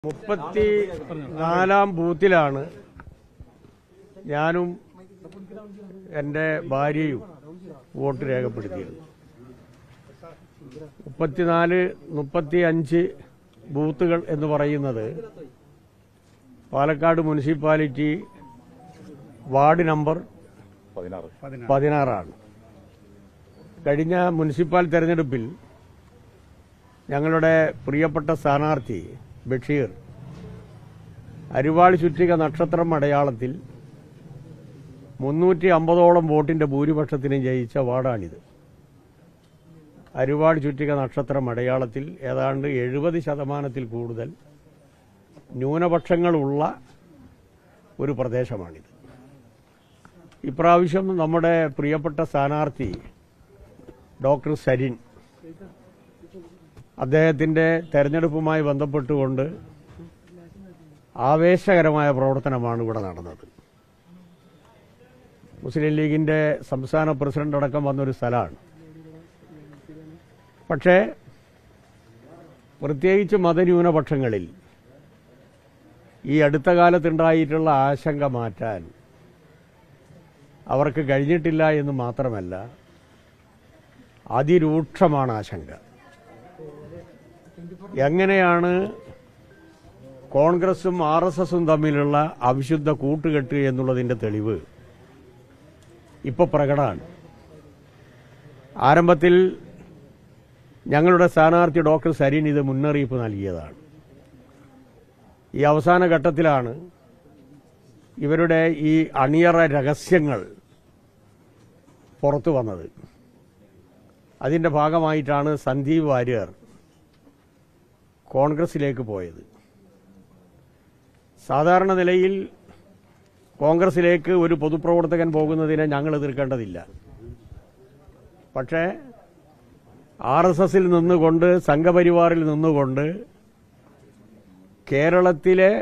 മുപ്പത്തി നാലാം ബൂത്തിലാണ് ഞാനും എൻ്റെ ഭാര്യയും വോട്ട് രേഖപ്പെടുത്തിയത് മുപ്പത്തിനാല് മുപ്പത്തി അഞ്ച് ബൂത്തുകൾ എന്ന് പറയുന്നത് പാലക്കാട് മുനിസിപ്പാലിറ്റി വാർഡ് നമ്പർ പതിനാറ് പതിനാറാണ് കഴിഞ്ഞ മുനിസിപ്പൽ തെരഞ്ഞെടുപ്പിൽ ഞങ്ങളുടെ പ്രിയപ്പെട്ട സ്ഥാനാർത്ഥി ബഷീർ അരിവാൾ ചുറ്റിക നക്ഷത്രം അടയാളത്തിൽ മുന്നൂറ്റി അമ്പതോളം വോട്ടിന്റെ ഭൂരിപക്ഷത്തിന് ജയിച്ച വാർഡാണിത് അരിവാൾ ചുറ്റിക നക്ഷത്രം അടയാളത്തിൽ ഏതാണ്ട് എഴുപത് ശതമാനത്തിൽ കൂടുതൽ ന്യൂനപക്ഷങ്ങളുള്ള ഒരു പ്രദേശമാണിത് ഇപ്രാവശ്യം നമ്മുടെ പ്രിയപ്പെട്ട സ്ഥാനാർത്ഥി ഡോക്ടർ സരിൻ അദ്ദേഹത്തിന്റെ തെരഞ്ഞെടുപ്പുമായി ബന്ധപ്പെട്ടുകൊണ്ട് ആവേശകരമായ പ്രവർത്തനമാണ് ഇവിടെ നടന്നത് മുസ്ലിം ലീഗിന്റെ സംസ്ഥാന പ്രസിഡന്റ് അടക്കം വന്നൊരു സ്ഥലമാണ് പക്ഷേ പ്രത്യേകിച്ച് മതന്യൂനപക്ഷങ്ങളിൽ ഈ അടുത്ത കാലത്തുണ്ടായിട്ടുള്ള ആശങ്ക മാറ്റാൻ അവർക്ക് കഴിഞ്ഞിട്ടില്ല എന്ന് മാത്രമല്ല അതിരൂക്ഷമാണ് ആശങ്ക എങ്ങനെയാണ് കോൺഗ്രസും ആർ എസ് എസും തമ്മിലുള്ള അവിശുദ്ധ കൂട്ടുകെട്ട് എന്നുള്ളതിന്റെ തെളിവ് ഇപ്പൊ പ്രകടമാണ് ആരംഭത്തിൽ ഞങ്ങളുടെ സ്ഥാനാർത്ഥി ഡോക്ടർ സരീൻ ഇത് മുന്നറിയിപ്പ് നൽകിയതാണ് ഈ അവസാന ഘട്ടത്തിലാണ് ഇവരുടെ ഈ അണിയറ രഹസ്യങ്ങൾ പുറത്തു വന്നത് അതിന്റെ ഭാഗമായിട്ടാണ് സന്ദീപ് വാര്യർ കോൺഗ്രസിലേക്ക് പോയത് സാധാരണ നിലയിൽ കോൺഗ്രസിലേക്ക് ഒരു പൊതുപ്രവർത്തകൻ പോകുന്നതിനെ ഞങ്ങൾ എതിർക്കേണ്ടതില്ല പക്ഷേ ആർ എസ് എസിൽ നിന്നുകൊണ്ട് സംഘപരിവാറിൽ നിന്നുകൊണ്ട് കേരളത്തിലെ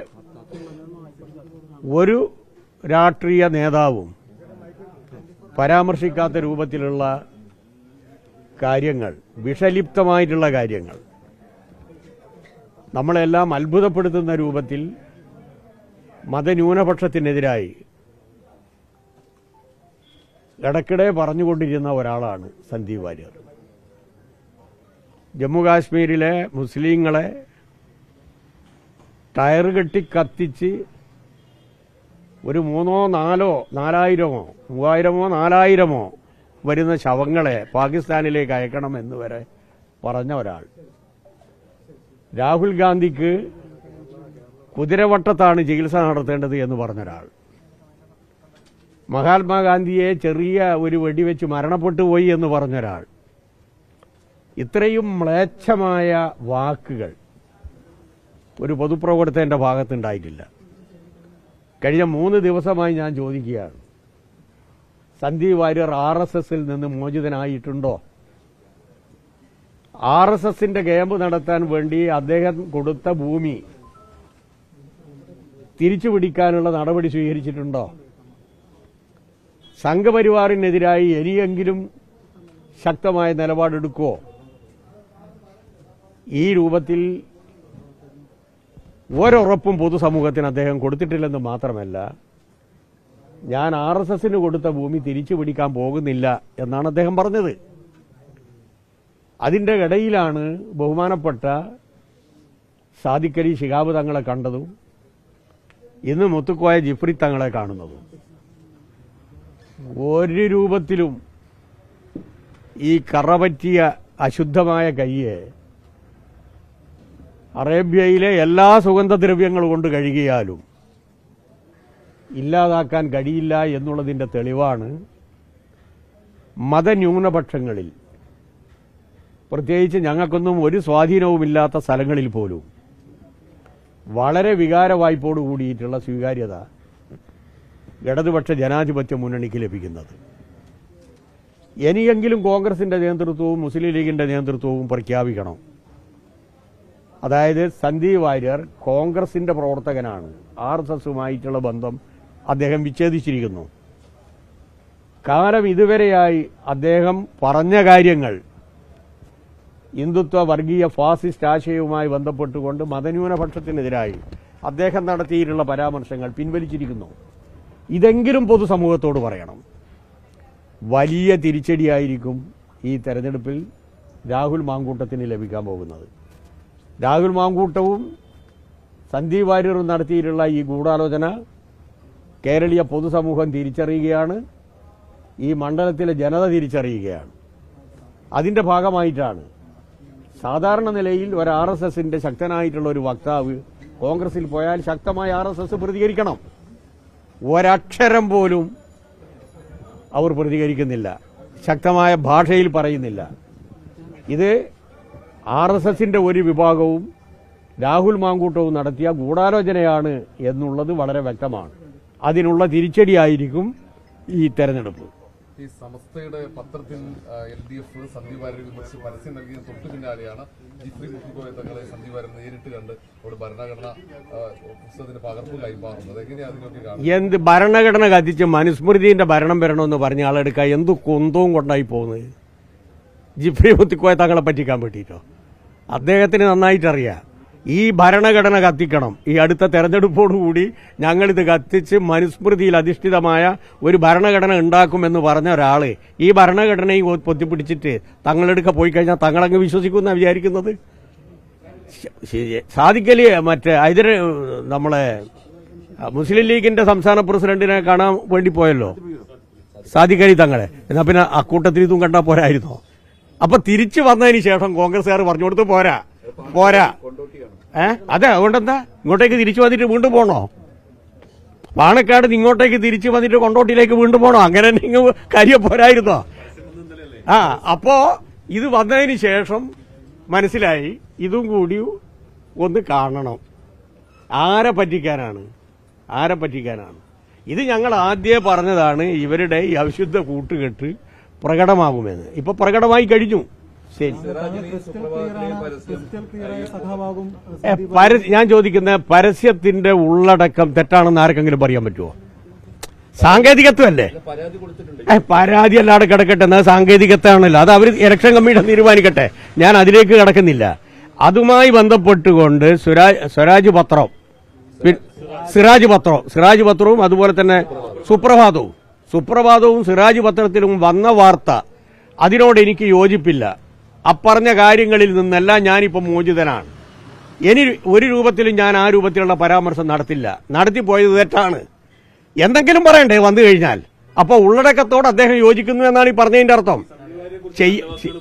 ഒരു രാഷ്ട്രീയ നേതാവും പരാമർശിക്കാത്ത രൂപത്തിലുള്ള കാര്യങ്ങൾ വിഷലിപ്തമായിട്ടുള്ള കാര്യങ്ങൾ നമ്മളെല്ലാം അത്ഭുതപ്പെടുത്തുന്ന രൂപത്തിൽ മതന്യൂനപക്ഷത്തിനെതിരായി ഇടയ്ക്കിടെ പറഞ്ഞുകൊണ്ടിരുന്ന ഒരാളാണ് സന്ദീപ് വാര്യർ ജമ്മുകാശ്മീരിലെ മുസ്ലിങ്ങളെ ടയർ കെട്ടി കത്തിച്ച് ഒരു മൂന്നോ നാലോ നാലായിരമോ മൂവായിരമോ നാലായിരമോ വരുന്ന ശവങ്ങളെ പാകിസ്ഥാനിലേക്ക് അയക്കണം എന്ന് വരെ പറഞ്ഞ ഒരാൾ രാഹുൽ ഗാന്ധിക്ക് കുതിരവട്ടത്താണ് ചികിത്സ നടത്തേണ്ടത് എന്ന് പറഞ്ഞൊരാൾ മഹാത്മാഗാന്ധിയെ ചെറിയ ഒരു വെടിവെച്ച് മരണപ്പെട്ടു പോയി എന്ന് പറഞ്ഞൊരാൾ ഇത്രയും മ്ലേച്ഛമായ വാക്കുകൾ ഒരു പൊതുപ്രവർത്തകന്റെ ഭാഗത്തുണ്ടായിട്ടില്ല കഴിഞ്ഞ മൂന്ന് ദിവസമായി ഞാൻ ചോദിക്കുകയാണ് സന്ദീപ് വാര്യർ ആർ എസ് എസിൽ നിന്ന് മോചിതനായിട്ടുണ്ടോ ആർ എസ് എസിന്റെ ക്യാമ്പ് നടത്താൻ വേണ്ടി അദ്ദേഹം കൊടുത്ത ഭൂമി തിരിച്ചുപിടിക്കാനുള്ള നടപടി സ്വീകരിച്ചിട്ടുണ്ടോ സംഘപരിവാറിനെതിരായി ഇനിയെങ്കിലും ശക്തമായ നിലപാടെടുക്കുമോ ഈ രൂപത്തിൽ ഒരുറപ്പും പൊതുസമൂഹത്തിന് അദ്ദേഹം കൊടുത്തിട്ടില്ലെന്ന് മാത്രമല്ല ഞാൻ ആർ എസ് എസിന് കൊടുത്ത ഭൂമി തിരിച്ചു പിടിക്കാൻ പോകുന്നില്ല എന്നാണ് അദ്ദേഹം പറഞ്ഞത് അതിന്റെ ഇടയിലാണ് ബഹുമാനപ്പെട്ട സാദിക്കലി ശിഹാബ് തങ്ങളെ കണ്ടതും ഇന്ന് മുത്തുക്കോയ ജിഫ്രി തങ്ങളെ കാണുന്നതും ഒരു രൂപത്തിലും ഈ കറപറ്റിയ അശുദ്ധമായ കയ്യെ അറേബ്യയിലെ എല്ലാ സുഗന്ധദ്രവ്യങ്ങൾ കൊണ്ട് കഴുകിയാലും ഇല്ലാതാക്കാൻ കഴിയില്ല എന്നുള്ളതിന്റെ തെളിവാണ് മതന്യൂനപക്ഷങ്ങളിൽ പ്രത്യേകിച്ച് ഞങ്ങൾക്കൊന്നും ഒരു സ്വാധീനവുമില്ലാത്ത സ്ഥലങ്ങളിൽ പോലും വളരെ വികാരവായ്പോട് കൂടിയിട്ടുള്ള സ്വീകാര്യത ഇടതുപക്ഷ ജനാധിപത്യ മുന്നണിക്ക് ലഭിക്കുന്നത് ഇനിയെങ്കിലും കോൺഗ്രസിന്റെ നേതൃത്വവും മുസ്ലിം ലീഗിന്റെ നേതൃത്വവും പ്രഖ്യാപിക്കണം അതായത് സന്ദീപ് വാര്യർ കോൺഗ്രസിന്റെ പ്രവർത്തകനാണ് ആർ എസ് എസുമായിട്ടുള്ള ബന്ധം അദ്ദേഹം വിച്ഛേദിച്ചിരിക്കുന്നു കാലം ഇതുവരെയായി അദ്ദേഹം പറഞ്ഞ കാര്യങ്ങൾ ഹിന്ദുത്വ വർഗീയ ഫാസിസ്റ്റ് ആശയവുമായി ബന്ധപ്പെട്ടുകൊണ്ട് മതന്യൂനപക്ഷത്തിനെതിരായി അദ്ദേഹം നടത്തിയിട്ടുള്ള പരാമർശങ്ങൾ പിൻവലിച്ചിരിക്കുന്നു ഇതെങ്കിലും പൊതുസമൂഹത്തോട് പറയണം വലിയ തിരിച്ചടിയായിരിക്കും ഈ തെരഞ്ഞെടുപ്പിൽ രാഹുൽ മാങ്കൂട്ടത്തിന് ലഭിക്കാൻ പോകുന്നത് രാഹുൽ മാങ്കൂട്ടവും സന്ദീപ് വാര്യറും നടത്തിയിട്ടുള്ള ഈ ഗൂഢാലോചന കേരളീയ പൊതുസമൂഹം തിരിച്ചറിയുകയാണ് ഈ മണ്ഡലത്തിലെ ജനത തിരിച്ചറിയുകയാണ് അതിന്റെ ഭാഗമായിട്ടാണ് സാധാരണ നിലയിൽ ഒരു ആർ എസ് എസിന്റെ ശക്തനായിട്ടുള്ള ഒരു വക്താവ് കോൺഗ്രസിൽ പോയാൽ ശക്തമായി ആർ എസ് എസ് പ്രതികരിക്കണം ഒരക്ഷരം പോലും അവർ പ്രതികരിക്കുന്നില്ല ശക്തമായ ഭാഷയിൽ പറയുന്നില്ല ഇത് ആർ എസ് എസിന്റെ ഒരു വിഭാഗവും രാഹുൽ മാങ്കൂട്ടവും നടത്തിയ ഗൂഢാലോചനയാണ് എന്നുള്ളത് വളരെ വ്യക്തമാണ് അതിനുള്ള തിരിച്ചടിയായിരിക്കും ഈ തെരഞ്ഞെടുപ്പ് ഈ സമസ്തയുടെ പത്രത്തിൽ എൽ ഡി എഫ് സന്ദീപ് വാര്യരെ വിമർശിച്ച് പരസ്യം നൽകിയ തൊട്ടു പിന്നാലെയാണ് ജിഫ്രി മുത്തുകോയ തങ്ങളെ സന്ദീപ് വാര്യർ നേരിട്ട് കണ്ട് അവിടെ ഭരണഘടന ആ, പുസ്തകത്തിന്റെ പകർപ്പ് കൈമാറുന്നത് എങ്ങനെയാണ് അതിനൊക്കെ കാണുന്നത് എന്ത് ഭരണഘടന കത്തിച്ച് മനുസ്മൃതിന്റെ ഭരണം വരണമെന്ന് പറഞ്ഞ ആളെടുക്കുക എന്ത് കുന്തവും കൊണ്ടായി പോകുന്നത് ജിഫ്രി മുത്തിക്കോയ തങ്ങളെ പറ്റിക്കാൻ വേണ്ടിയിട്ടോ അദ്ദേഹത്തിന് നന്നായിട്ടറിയാം ഈ ഭരണഘടന കത്തിക്കണം ഈ അടുത്ത തെരഞ്ഞെടുപ്പോടുകൂടി ഞങ്ങളിത് കത്തിച്ച് മനുസ്മൃതിയിൽ അധിഷ്ഠിതമായ ഒരു ഭരണഘടന ഉണ്ടാക്കുമെന്ന് പറഞ്ഞ ഒരാള് ഈ ഭരണഘടനയും പൊത്തിപ്പിടിച്ചിട്ട് തങ്ങളെടുക്ക പോയി കഴിഞ്ഞാൽ തങ്ങളങ്ങ് വിശ്വസിക്കുന്ന വിചാരിക്കുന്നത് ശരി. സാദിഖലി മറ്റേ ഹൈദര നമ്മളെ മുസ്ലിം ലീഗിന്റെ സംസ്ഥാന പ്രസിഡന്റിനെ കാണാൻ വേണ്ടി പോയല്ലോ സാദിഖ് അലി തങ്ങളെ എന്നാ പിന്നെ അക്കൂട്ടത്തിൽ ഇതും കണ്ടാ പോരായിരുന്നോ അപ്പൊ തിരിച്ചു വന്നതിന് ശേഷം കോൺഗ്രസ്സുകാർ പറഞ്ഞു കൊടുത്ത് പോരാ പോരാ ഏ അതെ അതുകൊണ്ടെന്താ ഇങ്ങോട്ടേക്ക് തിരിച്ചു വന്നിട്ട് വീണ്ടും പോണോ പാണക്കാട് നിന്ന് ഇങ്ങോട്ടേക്ക് തിരിച്ചു വന്നിട്ട് കൊണ്ടോട്ടിയിലേക്ക് വീണ്ടും പോണോ അങ്ങനെ നിങ്ങൾ കാര്യം പോരായിരുന്നോ ആ അപ്പോ ഇത് വന്നതിന് ശേഷം മനസ്സിലായി ഇതും കൂടി ഒന്ന് കാണണം ആരെ പറ്റിക്കാനാണ് ആരെ പറ്റിക്കാനാണ് ഇത് ഞങ്ങൾ ആദ്യമേ പറഞ്ഞതാണ് ഇവരുടെ ഈ അവിശുദ്ധ കൂട്ടുകെട്ട് പ്രകടമാകുമെന്ന് ഇപ്പൊ പ്രകടമായി കഴിഞ്ഞു ശരി ക്രിസ്റ്റൽ ക്ലിയറാണ് ക്രിസ്റ്റൽ ക്ലിയറായ സഖാവാകും ഏ, പര- ഞാൻ ചോദിക്കുന്ന പരസ്യത്തിന്റെ ഉള്ളടക്കം തെറ്റാണെന്ന് ആർക്കെങ്കിലും പറയാൻ പറ്റുമോ സാങ്കേതികത്വമല്ലേ ഏ, പരാതി അല്ലാതെ കിടക്കട്ടെ എന്നാൽ സാങ്കേതികത്വമാണല്ലോ അത് അവർ ഇലക്ഷൻ കമ്മീഷൻ തീരുമാനിക്കട്ടെ ഞാൻ അതിലേക്ക് കിടക്കുന്നില്ല അതുമായി ബന്ധപ്പെട്ടുകൊണ്ട് സ്വരാജ് സ്വരാജ് പത്രം പി- സിറാജ് പത്രം സിറാജ് പത്രവും അതുപോലെ തന്നെ സുപ്രഭാതവും സുപ്രഭാതവും സിറാജ് പത്രത്തിലും വന്ന വാർത്ത അതിനോട് എനിക്ക് യോജിപ്പില്ല അപ്പറഞ്ഞ കാര്യങ്ങളിൽ നിന്നെല്ലാം ഞാനിപ്പോൾ മോചിതനാണ് ഇനി ഒരു രൂപത്തിലും ഞാൻ ആ രൂപത്തിലുള്ള പരാമർശം നടത്തില്ല നടത്തിപ്പോയത് തെറ്റാണ് എന്തെങ്കിലും പറയണ്ടേ വന്നു കഴിഞ്ഞാൽ അപ്പൊ ഉള്ളടക്കത്തോട് അദ്ദേഹം യോജിക്കുന്നു എന്നാണ് ഈ പറഞ്ഞതിന്റെ അർത്ഥം ചെയ്യ- ചെ-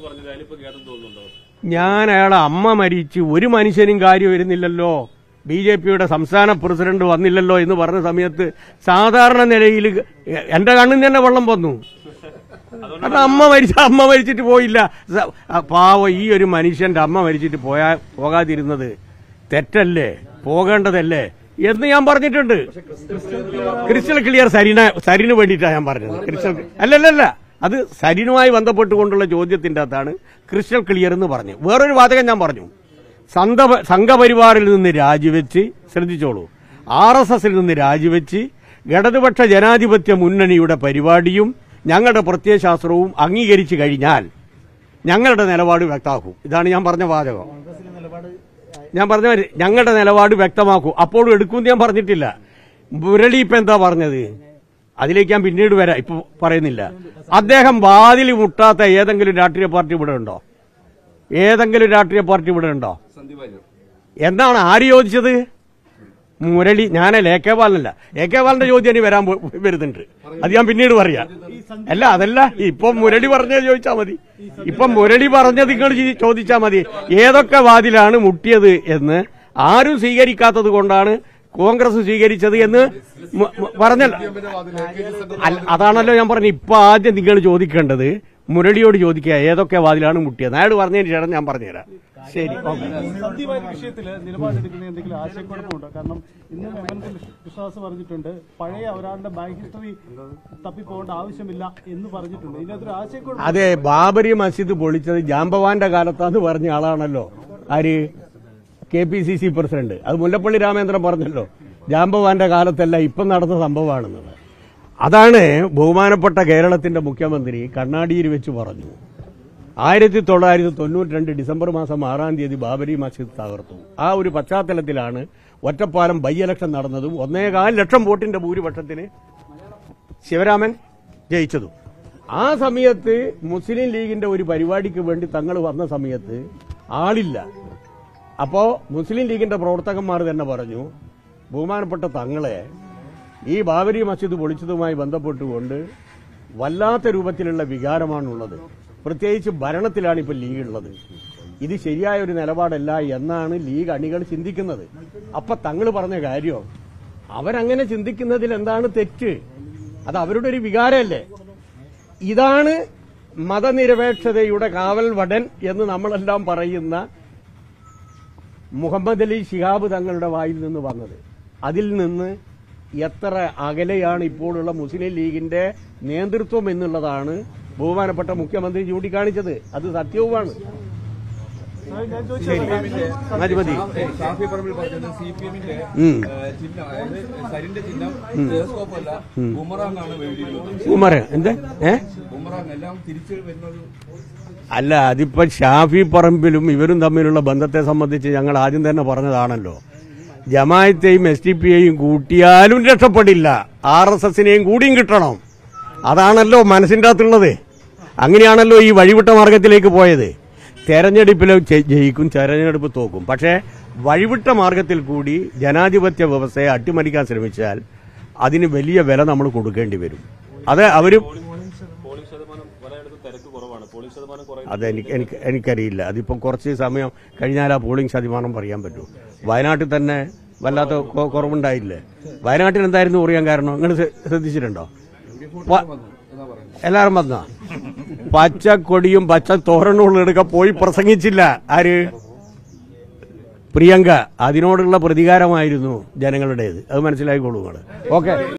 ഞാൻ അയാളെ അമ്മ മരിച്ച് ഒരു മനുഷ്യനും കാര്യം വരുന്നില്ലല്ലോ ബി ജെ പിയുടെ സംസ്ഥാന പ്രസിഡന്റ് വന്നില്ലല്ലോ എന്ന് പറഞ്ഞ സമയത്ത് സാധാരണ നിലയിൽ എന്റെ കണ്ണിൽ തന്നെ വെള്ളം വന്നു അത് അമ്മ മരിച്ച അമ്മ മരിച്ചിട്ട് പോയില്ല സ- ആ പാവം ഈ ഒരു മനുഷ്യന്റെ അമ്മ മരിച്ചിട്ട് പോയാ പോകാതിരുന്നത് തെറ്റല്ലേ പോകേണ്ടതല്ലേ എന്ന് ഞാൻ പറഞ്ഞിട്ടുണ്ട് ക്രിസ്റ്റൽ ക്ലിയർ സരിന സരിന് വേണ്ടിയിട്ടാണ് ഞാൻ പറഞ്ഞത് ക്രിസ്റ്റൽ അല്ലല്ലല്ല അത് സരിനുമായി ബന്ധപ്പെട്ടുകൊണ്ടുള്ള ചോദ്യത്തിന്റെ അകത്താണ് ക്രിസ്റ്റൽ ക്ലിയർ എന്ന് പറഞ്ഞു വേറൊരു വാചകം ഞാൻ പറഞ്ഞു സംഘ സംഘപരിവാറിൽ നിന്ന് രാജിവെച്ച് ശ്രദ്ധിച്ചോളൂ ആർ എസ് എസിൽ നിന്ന് രാജിവെച്ച് ഇടതുപക്ഷ ജനാധിപത്യ മുന്നണിയുടെ പരിപാടിയും ഞങ്ങളുടെ പ്രത്യയശാസ്ത്രവും അംഗീകരിച്ചു കഴിഞ്ഞാൽ ഞങ്ങളുടെ നിലപാട് വ്യക്തമാക്കും ഇതാണ് ഞാൻ പറഞ്ഞ വാചകം കോൺഗ്രസിന്റെ നിലപാട് ഞാൻ പറഞ്ഞ മാതിരി ഞങ്ങളുടെ നിലപാട് വ്യക്തമാക്കൂ അപ്പോഴും എടുക്കുമെന്ന് ഞാൻ പറഞ്ഞിട്ടില്ല മുരളി ഇപ്പൊ എന്താ പറഞ്ഞത് അതിലേക്ക് ഞാൻ പിന്നീട് വരാം ഇപ്പൊ പറയുന്നില്ല അദ്ദേഹം വാതിൽ മുട്ടാത്ത ഏതെങ്കിലും രാഷ്ട്രീയ പാർട്ടി ഇവിടെ ഉണ്ടോ ഏതെങ്കിലും രാഷ്ട്രീയ പാർട്ടി ഇവിടെ ഉണ്ടോ എന്താണ് ആര് ചോദിച്ചത് മുരളി ഞാനല്ല എ കെ ബാലനല്ല എ കെ ബാലന്റെ ചോദ്യം ഇനി വരാൻ പോ- വരുന്നുണ്ട് അത് ഞാൻ പിന്നീട് പറയാം അല്ല അതല്ല ഇപ്പൊ മുരളി പറഞ്ഞത് ചോദിച്ചാൽ മതി ഇപ്പൊ മുരളി പറഞ്ഞത് നിങ്ങൾ ചോദിച്ചാൽ മതി ഏതൊക്കെ വാതിലാണ് മുട്ടിയത് എന്ന് ആരും സ്വീകരിക്കാത്തത് കൊണ്ടാണ് കോൺഗ്രസ് സ്വീകരിച്ചത് എന്ന് മു- മു- പറഞ്ഞല്ല അല്ല, അതാണല്ലോ ഞാൻ പറഞ്ഞു ഇപ്പൊ ആദ്യം നിങ്ങൾ ചോദിക്കേണ്ടത് മുരളിയോട് ചോദിക്കുക ഏതൊക്കെ വാതിലാണ് മുട്ടിയത് അയാൾ പറഞ്ഞതിന് ശേഷം ഞാൻ പറഞ്ഞുതരാം ശരി ഓക്കെ സന്ദീപായ വിഷയത്തിൽ നിലപാടെടുക്കുന്ന എന്തെങ്കിലും ആശയക്കുഴപ്പമുണ്ടോ കാരണം ഇന്ന് എം എൻ വിശ്വാസ് പറഞ്ഞിട്ടുണ്ട് പഴയ ഒരാളുടെ ബാങ്ക് ഹിസ്റ്ററി തപ്പിപ്പോകേണ്ട ആവശ്യമില്ല എന്ന് പറഞ്ഞിട്ടുണ്ട് ഇതിനകത്തൊരു ആശയക്കുഴപ്പം അതെ ബാബരി മസ്ജിദ് പൊളിച്ചത് ജാമ്പവാന്റെ കാലത്താന്ന് പറഞ്ഞ ആളാണല്ലോ ആര് K P C C president അത് മുല്ലപ്പള്ളി രാമേന്ദ്രൻ പറഞ്ഞല്ലോ ജാമ്പവാന്റെ കാലത്തല്ല ഇപ്പം നടന്ന സംഭവമാണെന്നത് അതാണ് ബഹുമാനപ്പെട്ട കേരളത്തിന്റെ മുഖ്യമന്ത്രി കണ്ണാടിയിൽ വെച്ച് പറഞ്ഞു ആയിരത്തി തൊള്ളായിരത്തി തൊണ്ണൂറ്റി രണ്ട് ഡിസംബർ മാസം ആറാം തീയതി ബാബരി മസ്ജിദ് തകർത്തു ആ ഒരു പശ്ചാത്തലത്തിലാണ് ഒറ്റപ്പാലം ബൈ ഇലക്ഷൻ നടന്നതും ഒന്നേകാൽ ലക്ഷം വോട്ടിന്റെ ഭൂരിപക്ഷത്തിന് ശിവരാമൻ ജയിച്ചതും ആ സമയത്ത് മുസ്ലിം ലീഗിന്റെ ഒരു പരിപാടിക്ക് വേണ്ടി തങ്ങൾ വന്ന സമയത്ത് ആളില്ല അപ്പോ മുസ്ലിം ലീഗിന്റെ പ്രവർത്തകന്മാർ തന്നെ പറഞ്ഞു ബഹുമാനപ്പെട്ട തങ്ങളെ ഈ ബാബരി മസ്ജിദ് പൊളിച്ചതുമായി ബന്ധപ്പെട്ടുകൊണ്ട് വല്ലാത്ത രൂപത്തിലുള്ള വികാരമാണുള്ളത് പ്രത്യേകിച്ച് ഭരണത്തിലാണ് ഇപ്പോൾ ലീഗ് ഉള്ളത് ഇത് ശരിയായ ഒരു നിലപാടല്ല എന്നാണ് ലീഗ് അണികൾ ചിന്തിക്കുന്നത് അപ്പൊ തങ്ങൾ പറഞ്ഞ കാര്യം അവരങ്ങനെ ചിന്തിക്കുന്നതിൽ എന്താണ് തെറ്റ് അത് അവരുടെ ഒരു വികാരമല്ലേ ഇതാണ് മതനിരപേക്ഷതയുടെ കാവൽ വടൻ എന്ന് നമ്മളെല്ലാം പറയുന്ന മുഹമ്മദ് അലി ശിഹാബ് തങ്ങളുടെ വായിൽ നിന്ന് വന്നത് അതിൽ നിന്ന് എത്ര അകലെയാണ് ഇപ്പോഴുള്ള മുസ്ലിം ലീഗിന്റെ നേതൃത്വം എന്നുള്ളതാണ് ബഹുമാനപ്പെട്ട മുഖ്യമന്ത്രി ചൂണ്ടിക്കാണിച്ചത് അത് സത്യവുമാണ് ഞാൻ ശരി ചോദിച്ചത് മതി മതി ഷാഫി പറമ്പിൽ പറഞ്ഞത് സി പി എമ്മിന്റെ ഉം. ചിഹ്നം അതായത് സരിന്റെ ചിഹ്നം ടെലസ്കോപ്പ് അല്ല ബുമറാങ് ആണ് വേണ്ടിയിരുന്നത് ഉമറ് എന്ത് ഏ ബുമറാങ് എല്ലാം തിരിച്ചു വരുന്നത് അല്ല അതിപ്പോ ഷാഫി പറമ്പിലും ഇവരും തമ്മിലുള്ള ബന്ധത്തെ സംബന്ധിച്ച് ഞങ്ങൾ ആദ്യം തന്നെ പറഞ്ഞതാണല്ലോ ജമായത്തെയും എസ് ടി പിയെയും കൂട്ടിയാലും രക്ഷപ്പെടില്ല ആർ എസ് എസിനെയും കൂടിയും കിട്ടണം അതാണല്ലോ മനസ്സിൻ്റെ അകത്തുള്ളത് അങ്ങനെയാണല്ലോ ഈ വഴിവിട്ട മാർഗത്തിലേക്ക് പോയത് തെരഞ്ഞെടുപ്പിൽ ജെ- ജയിക്കും തെരഞ്ഞെടുപ്പ് തോക്കും പക്ഷേ വഴിവിട്ട മാർഗത്തിൽ കൂടി ജനാധിപത്യ വ്യവസ്ഥയെ അട്ടിമറിക്കാൻ ശ്രമിച്ചാൽ അതിന് വലിയ വില നമ്മൾ കൊടുക്കേണ്ടി വരും അത് അവര് പോളിംഗ് ശതമാനം പലയിടത്തും തിരക്ക് കുറവാണ് പോളിംഗ് ശതമാനം കുറേ അതെനിക്ക് എനിക്ക് എനിക്കറിയില്ല അതിപ്പം കുറച്ച് സമയം കഴിഞ്ഞാൽ ആ പോളിംഗ് ശതമാനം പറയാൻ പറ്റൂ വയനാട്ടിൽ തന്നെ വല്ലാത്ത കൊ- കുറവുണ്ടായില്ലേ വയനാട്ടിൽ എന്തായിരുന്നു പറയാൻ കാരണം നിങ്ങൾ ശ്രദ്ധിച്ചിട്ടുണ്ടോ വ- എല്ലാരും വന്ന പച്ചക്കൊടിയും പച്ച തോരണുകളും എടുക്ക പോയി പ്രസംഗിച്ചില്ല ആര് പ്രിയങ്ക അതിനോടുള്ള പ്രതികാരമായിരുന്നു ജനങ്ങളുടേത് അത് മനസ്സിലാക്കിക്കോളൂ നിങ്ങൾ ഓക്കെ